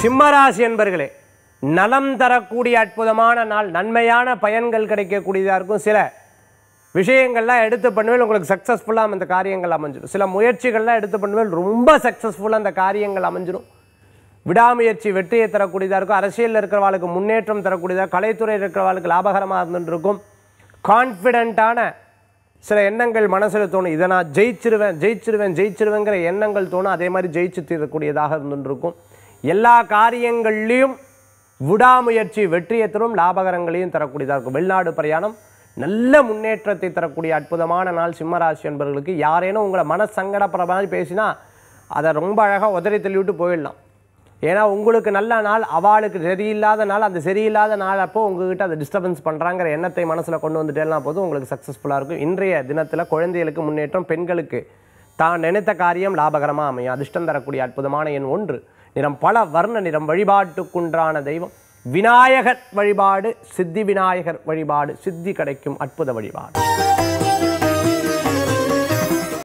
சிம்மராசி என்பர்களே நலம் தரக்கூடிய அற்புதமான நாள் நன்மையான பயன்கள் கிடைக்கக்கூடியதாக இருக்கும் சில விஷயங்கள்லாம் எடுத்து பண்ணுவேன் உங்களுக்கு சக்ஸஸ்ஃபுல்லாக அந்த காரியங்கள் அமைஞ்சிடும் சில முயற்சிகள்லாம் எடுத்து பண்ணுவேன் ரொம்ப சக்ஸஸ்ஃபுல்லாக அந்த காரியங்கள் அமைஞ்சிடும் விடாமுயற்சி வெற்றியை தரக்கூடியதாக இருக்கும் அரசியலில் இருக்கிறவாளுக்கு முன்னேற்றம் தரக்கூடியதாக கலைத்துறையில் இருக்கிறவாளுக்கு லாபகரமாக இருந்துட்டு இருக்கும் கான்ஃபிடென்ட்டான சில எண்ணங்கள் மனசில் தோணும் இதை நான் ஜெயிச்சிருவேன் ஜெயிச்சிருவேன் ஜெயிச்சிருவேங்கிற எண்ணங்கள் தோணும் அதே மாதிரி ஜெயிச்சு தீரக்கூடியதாக இருந்துட்டு இருக்கும் எல்லா காரியங்கள்லையும் விடாமுயற்சி வெற்றியை தரும் லாபகரங்களையும் தரக்கூடியதாக இருக்கும் வெளிநாடு பிரயாணம் நல்ல முன்னேற்றத்தை தரக்கூடிய அற்புதமான நாள் சிம்மராசி என்பவர்களுக்கு யாரேனும் உங்களை மன சங்கடப்படுற மாதிரி பேசினா அதை ரொம்ப அழகாக உதறி தள்ளிவிட்டு போயிடலாம் ஏன்னா உங்களுக்கு நல்ல நாள் அவளுக்கு சரியில்லாத நாள் அந்த சரியில்லாத நாள் அப்போ உங்ககிட்ட அதை டிஸ்டர்பன்ஸ் பண்ணுறாங்கிற எண்ணத்தை மனசில் கொண்டு வந்துட்டேன்னா போதும் உங்களுக்கு சக்ஸஸ்ஃபுல்லாக இருக்கும் இன்றைய தினத்தில் குழந்தைகளுக்கு முன்னேற்றம் பெண்களுக்கு தான் நினைத்த காரியம் லாபகரமாக அமையும் அதிர்ஷ்டம் தரக்கூடிய அற்புதமான எண் ஒன்று நிறம் பல வர்ண நிறம் வழிபாட்டுக்குன்றான தெய்வம் விநாயகர் வழிபாடு சித்தி விநாயகர் வழிபாடு சித்தி கிடைக்கும் அற்புத வழிபாடு